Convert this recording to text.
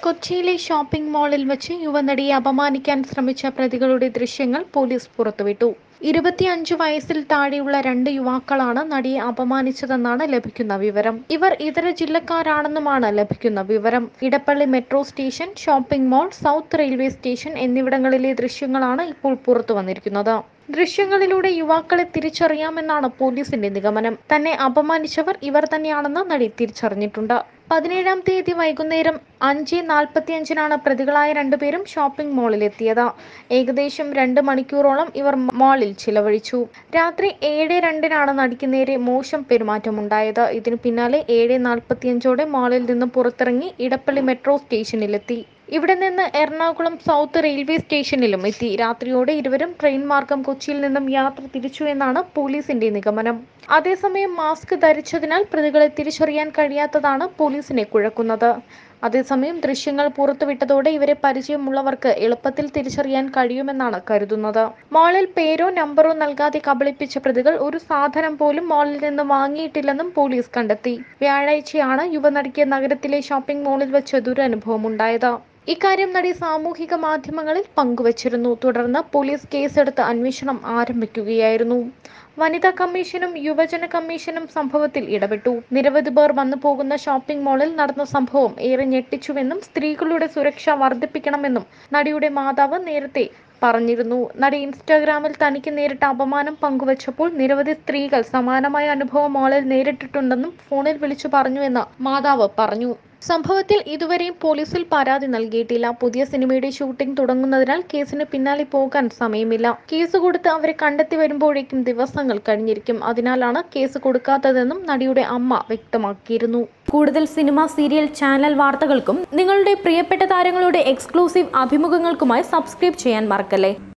കൊച്ചിയിലെ ഷോപ്പിംഗ് മാളിൽ വെച്ച് യുവനടിയെ അപമാനിക്കാൻ ശ്രമിച്ച പ്രതികളുടെ ദൃശ്യങ്ങൾ പോലീസ് പുറത്തുവിട്ടു ഇരുപത്തിയഞ്ച് വയസ്സിൽ താഴെയുള്ള രണ്ട് യുവാക്കളാണ് നടിയെ അപമാനിച്ചതെന്നാണ് ലഭിക്കുന്ന വിവരം ഇവർ ഇതര ജില്ലക്കാരാണെന്നുമാണ് ലഭിക്കുന്ന വിവരം Edappally metro station shopping mall south railway station എന്നിവിടങ്ങളിലെ ദൃശ്യങ്ങളാണ് ഇപ്പോൾ പുറത്തു വന്നിരിക്കുന്നത് ദൃശ്യങ്ങളിലൂടെ യുവാക്കളെ തിരിച്ചറിയാമെന്നാണ് പോലീസിന്റെ നിഗമനം തന്നെ അപമാനിച്ചവർ ഇവർ തന്നെയാണെന്ന് നടി തിരിച്ചറിഞ്ഞിട്ടുണ്ട് പതിനേഴാം തീയതി വൈകുന്നേരം അഞ്ച് നാൽപ്പത്തിയഞ്ചിനാണ് പ്രതികളായ രണ്ടുപേരും ഷോപ്പിംഗ് മാളിലെത്തിയത് ഏകദേശം രണ്ട് മണിക്കൂറോളം ഇവർ മാളിൽ ചിലവഴിച്ചു രാത്രി ഏഴ് രണ്ടിനാണ് നടിക്ക് നേരെ മോശം പെരുമാറ്റമുണ്ടായത് ഇതിനു പിന്നാലെ ഏഴ് നാൽപ്പത്തിയഞ്ചോടെ മാളിൽ നിന്ന് പുറത്തിറങ്ങി ഇടപ്പള്ളി മെട്രോ സ്റ്റേഷനിലെത്തി ഇവിടെ നിന്ന് എറണാകുളം സൗത്ത് റെയിൽവേ സ്റ്റേഷനിലും എത്തി രാത്രിയോടെ ഇരുവരും ട്രെയിൻ മാർഗം കൊച്ചിയിൽ നിന്നും യാത്ര തിരിച്ചു എന്നാണ് പോലീസിന്റെ നിഗമനം അതേസമയം മാസ്ക് ധരിച്ചതിനാൽ പ്രതികളെ തിരിച്ചറിയാൻ കഴിയാത്തതാണ് പോലീസിനെ കുഴക്കുന്നത് അതേസമയം ദൃശ്യങ്ങൾ പുറത്തുവിട്ടതോടെ ഇവരെ പരിചയമുള്ളവർക്ക് എളുപ്പത്തിൽ തിരിച്ചറിയാൻ കഴിയുമെന്നാണ് കരുതുന്നത് മാളിൽ പേരോ നമ്പറോ നൽകാതെ കബളിപ്പിച്ച പ്രതികൾ ഒരു സാധനം പോലും മാളിൽ നിന്ന് വാങ്ങിയിട്ടില്ലെന്നും പോലീസ് കണ്ടെത്തി വ്യാഴാഴ്ചയാണ് യുവനടിക്ക് നഗരത്തിലെ ഷോപ്പിംഗ് മാളിൽ വെച്ച് ദുരനുഭവമുണ്ടായത് ഇക്കാര്യം നടി സാമൂഹിക മാധ്യമങ്ങളിൽ പങ്കുവച്ചിരുന്നു തുടർന്ന് പോലീസ് കേസെടുത്ത് അന്വേഷണം ആരംഭിക്കുകയായിരുന്നു വനിതാ കമ്മീഷനും യുവജന കമ്മീഷനും സംഭവത്തിൽ ഇടപെട്ടു നിരവധി പേർ വന്നു പോകുന്ന ഷോപ്പിംഗ് മാളിൽ നടന്ന സംഭവം ഏറെ ഞെട്ടിച്ചുവെന്നും സ്ത്രീകളുടെ സുരക്ഷ വർദ്ധിപ്പിക്കണമെന്നും നടിയുടെ മാതാവ് നേരത്തെ പറഞ്ഞിരുന്നു നടി ഇൻസ്റ്റാഗ്രാമിൽ തനിക്ക് നേരിട്ട അപമാനം പങ്കുവച്ചപ്പോൾ നിരവധി സ്ത്രീകൾ സമാനമായ അനുഭവം മാളിൽ നേരിട്ടിട്ടുണ്ടെന്നും ഫോണിൽ വിളിച്ചു പറഞ്ഞുവെന്ന് മാതാവ് പറഞ്ഞു സംഭവത്തിൽ ഇതുവരെയും പോലീസിൽ പരാതി നൽകിയിട്ടില്ല പുതിയ സിനിമയുടെ ഷൂട്ടിംഗ് തുടങ്ങുന്നതിനാൽ കേസിന് പിന്നാലെ പോകാൻ സമയമില്ല കേസ് കൊടുത്ത് അവരെ കണ്ടെത്തി വരുമ്പോഴേക്കും ദിവസങ്ങൾ കഴിഞ്ഞിരിക്കും അതിനാലാണ് കേസ് കൊടുക്കാത്തതെന്നും നടിയുടെ അമ്മ വ്യക്തമാക്കിയിരുന്നു കൂടുതൽ സിനിമ സീരിയൽ ചാനൽ വാർത്തകൾക്കും നിങ്ങളുടെ പ്രിയപ്പെട്ട താരങ്ങളുടെ എക്സ്ക്ലൂസീവ് അഭിമുഖങ്ങൾക്കുമായി സബ്സ്ക്രൈബ് ചെയ്യാൻ മറക്കല്ലേ